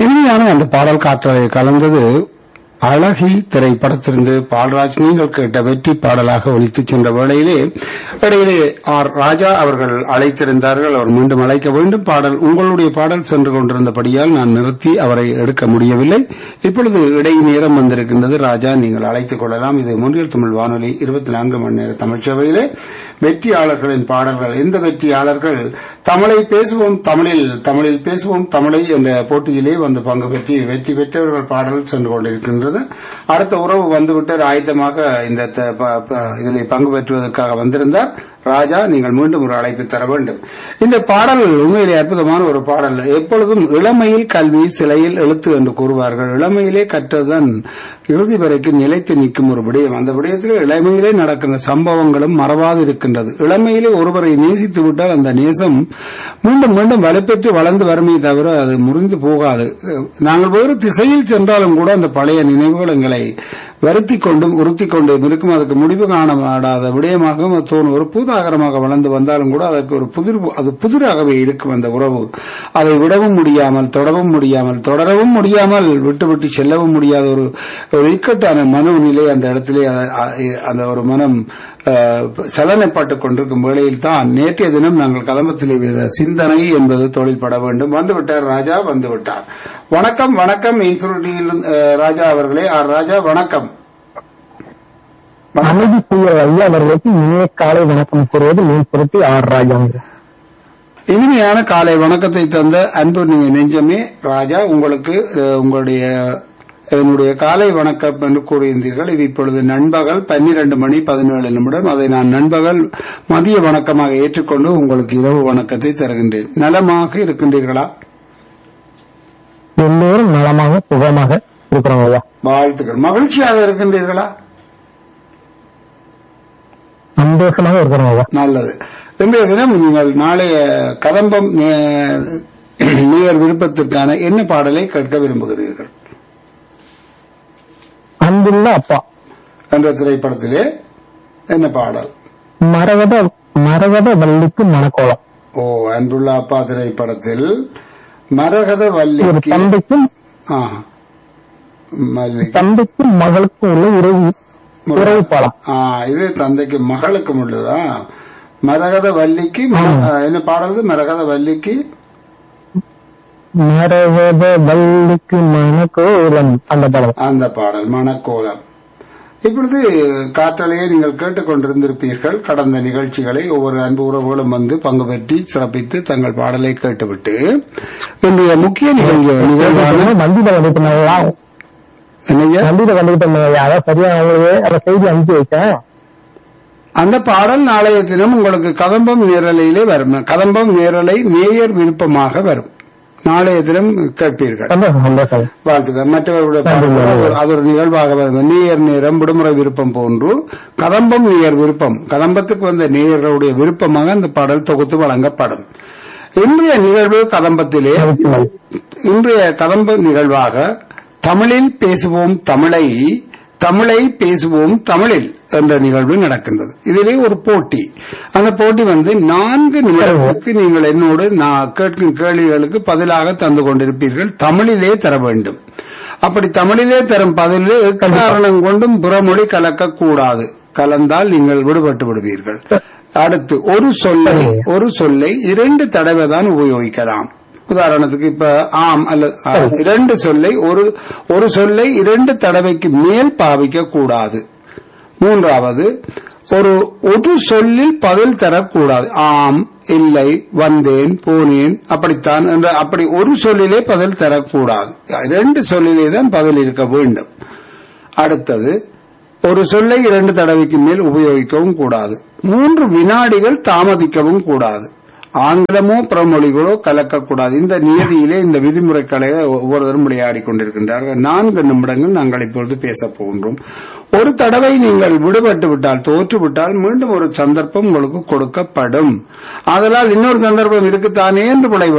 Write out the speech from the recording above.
இனிமையான அந்த பாடல் காற்றலை கலந்தது அழகி திரைப்படத்திலிருந்து பால்ராஜ் நீங்கள் கேட்ட வெற்றி பாடலாக ஒலித்து சென்ற வேளையிலே இடையிலே ஆர் ராஜா அவர்கள் அழைத்திருந்தார்கள் அவர் மீண்டும் அழைக்க வேண்டும் பாடல் உங்களுடைய பாடல் சென்று கொண்டிருந்தபடியால் நான் நிறுத்தி அவரை எடுக்க முடியவில்லை இப்பொழுது இடை நேரம் வந்திருக்கின்றது ராஜா நீங்கள் அழைத்துக் கொள்ளலாம் இது முன்னில் தமிழ் வானொலி இருபத்தி நான்கு மணி நேர தமிழ் சேவையிலே வெற்றியாளர்களின் பாடல்கள் எந்த வெற்றியாளர்கள் தமிழை பேசுவோம் தமிழில் தமிழில் பேசுவோம் தமிழை என்ற போட்டியிலே வந்து பங்கு பெற்றி வெற்றி பெற்றவர்கள் பாடல் சென்று கொண்டிருக்கின்றது அடுத்த உறவு வந்துவிட்டு ஆயத்தமாக இந்த த- ப- ப- இதில் பங்கு பெற்றுவதற்காக வந்திருந்தார் ராஜா நீங்கள் மீண்டும் ஒரு அழைப்பு தர வேண்டும் இந்த பாடல் உண்மையிலே அற்புதமான ஒரு பாடல் எப்பொழுதும் இளமையில் கல்வி சிலையில் எழுத்து என்று கூறுவார்கள் இளமையிலே கற்றதுதான் இறுதி வரைக்கும் நிலைத்து நிற்கும் ஒரு விடயம் அந்த விடயத்தில் இளமையிலே நடக்கின்ற சம்பவங்களும் மறவாது இருக்கின்றது இளமையிலே ஒருவரை நேசித்து விட்டால் அந்த நேசம் மீண்டும் மீண்டும் வலுப்பெற்று வளர்ந்து வருமே தவிர அது முறிந்து போகாது நாங்கள் வேறு திசையில் சென்றாலும் கூட அந்த பழைய நினைவுகள் எங்களை வருத்தி கொண்டும் உறுத்தி கொண்டும் இருக்கும் அதுக்கு முடிவு காணப்படாத விடயமாகவும் அது தோணும் ஒரு பூதாகரமாக வளர்ந்து வந்தாலும் கூட அதற்கு ஒரு புதிர் அது புதிராகவே இருக்கும் அந்த உறவு அதை விடவும் முடியாமல் தொடவும் முடியாமல் தொடரவும் முடியாமல் விட்டு விட்டு செல்லவும் முடியாத ஒரு ஒரு இக்கட்டான மனநிலை அந்த இடத்திலே அ- அ- அந்த ஒரு மனம் அஹ், சலனைப்பட்டுக் கொண்டிருக்கும் வேளையில் தான் நேற்றைய தினம் நாங்கள் கதம்பத்திலே செய்த சிந்தனை என்பது தொழில்பட வேண்டும் வந்துவிட்டார் ராஜா வந்து விட்டார் வணக்கம் வணக்கம் இன்சுருட்டியில் ராஜா அவர்களே ஆர் ராஜா வணக்கம் அமைதி புயல் ஐயா அவர்களுக்கு இனிய காலை வணக்கம் கூறுவது மீன் பொருத்தி ஆர் ராஜாங்க இனிமையான காலை வணக்கத்தை தந்த அன்பு நீ- நெஞ்சமே ராஜா உங்களுக்கு அஹ், உங்களுடைய என்னுடைய காலை வணக்கம் என்று கூறியிருந்தீர்கள் இது இப்பொழுது நண்பகல் பன்னிரண்டு மணி பதினேழு நிமிடம் அதை நான் நண்பகல் மதிய வணக்கமாக ஏற்றுக்கொண்டு உங்களுக்கு இரவு வணக்கத்தை தருகின்றேன் நலமாக இருக்கின்றீர்களா எல்லோரும் நலமாக சுகமாக இருக்கிறோம் ஐயா வாழ்த்துக்கள் மகிழ்ச்சியாக இருக்கின்றீர்களா சந்தோஷமாக இருக்கிறோம் ஐயா நல்லது இன்றைய தினம் நீங்கள் நாளைய கதம்பம் நே- நேயர் விருப்பத்திற்கான என்ன பாடலை கேட்க விரும்புகிறீர்கள் அன்புள்ள அப்பா என்ற திரைப்படத்திலே என்ன பாடல் மரகத மரகத வள்ளிக்கு மணக்கோலம் ஓ அன்புள்ள அப்பா திரைப்படத்தில் மரகத ஒரு வல்லிக்கு தந்தைக்கும் ஆ, மல்லிகை தந்தைக்கும் மகளுக்கும் உள்ள உறவு உறவு பாலம் ஆ, இது தந்தைக்கு மகளுக்கும் உள்ளதா மரகத வல்லிக்கு ம- ஆ, என்ன பாடல் இது? மரகத வல்லிக்கு மரகத வள்ளிக்கு மணக்கோலம் அந்த படம் அந்த பாடல் மணக்கோலம் இப்பொழுது காற்றலையே நீங்கள் கேட்டுக்கொண்டிருந்திருப்பீர்கள் கடந்த நிகழ்ச்சிகளை ஒவ்வொரு அன்பு உறவுகளும் வந்து பங்கு பெற்றி சிறப்பித்து தங்கள் பாடலை கேட்டுவிட்டு இன்றைய முக்கிய நிகழ்ச்சி நிகழ்வான வண்டியில வந்துட்டு என்னையா? வண்டியில வந்துட்டு அதான் சரியா அவங்களுக்கு அந்த செய்தி அனுப்பி வச்சேன் அந்த பாடல் நாளைய தினம் உங்களுக்கு கதம்பம் நேரலையிலே வரும் கதம்பம் நேரலை நேயர் விருப்பமாக வரும் நாளைய தினம் கேட்பீர்கள் சந்தோஷம் சந்தோஷம் வாழ்த்துக்கள் மற்றவர்களுடைய பாடல்கள் அது ஒரு- அது ஒரு நிகழ்வாக வரும் நேயர் நேரம் விடுமுறை விருப்பம் போன்று கதம்பம் நேயர் விருப்பம் கதம்பத்துக்கு வந்த நேயர்களுடைய விருப்பமாக அந்த பாடல் தொகுத்து வழங்கப்படும் இன்றைய நிகழ்வு கதம்பத்திலே இன்றைய கதம்ப நிகழ்வாக தமிழில் பேசுவோம் தமிழை தமிழை பேசுவோம் தமிழில் என்ற நிகழ்வு நடக்கின்றது இதிலே ஒரு போட்டி அந்த போட்டி வந்து நான்கு நிமிடங்களுக்கு நீங்கள் என்னோடு நான் கேட்கும் கேள்விகளுக்கு பதிலாக தந்து கொண்டிருப்பீர்கள் தமிழிலே தர வேண்டும் அப்படி தமிழிலே தரும் பதிலே காரணம் கொண்டும் புறமொழி கலக்க கூடாது கலந்தால் நீங்கள் விடுபட்டு விடுவீர்கள் அடுத்து ஒரு சொல்லை ஒரு சொல்லை இரண்டு தடவை தான் உபயோகிக்கலாம் உதாரணத்துக்கு இப்ப ஆம் அல்ல ஆ, இரண்டு சொல்லை ஒரு ஒரு சொல்லை இரண்டு தடவைக்கு மேல் பாவிக்க கூடாது மூன்றாவது ஒரு ஒரு சொல்லில் பதில் தரக்கூடாது ஆம் இல்லை வந்தேன் போனேன் அப்படித்தான் என்ற அப்படி ஒரு சொல்லிலே பதில் தரக்கூடாது இரண்டு சொல்லிலே தான் பதில் இருக்க வேண்டும் அடுத்தது ஒரு சொல்லை இரண்டு தடவைக்கு மேல் உபயோகிக்கவும் கூடாது மூன்று வினாடிகள் தாமதிக்கவும் கூடாது ஆங்கிலமோ பிறமொழிகளோ கலக்கக்கூடாது இந்த நியதியிலே இந்த விதிமுறைகளை ஒவ்வொருவரும் விளையாடி கொண்டிருக்கின்றார்கள் நான்கு நிமிடங்கள் நாங்கள் இப்பொழுது பேசப் போகின்றோம் ஒரு தடவை நீங்கள் விடுபட்டு விட்டால் தோற்று விட்டால் மீண்டும் ஒரு சந்தர்ப்பம் உங்களுக்கு கொடுக்கப்படும் ஆதலால் இன்னொரு சந்தர்ப்பம் இருக்குத்தானே என்று விளை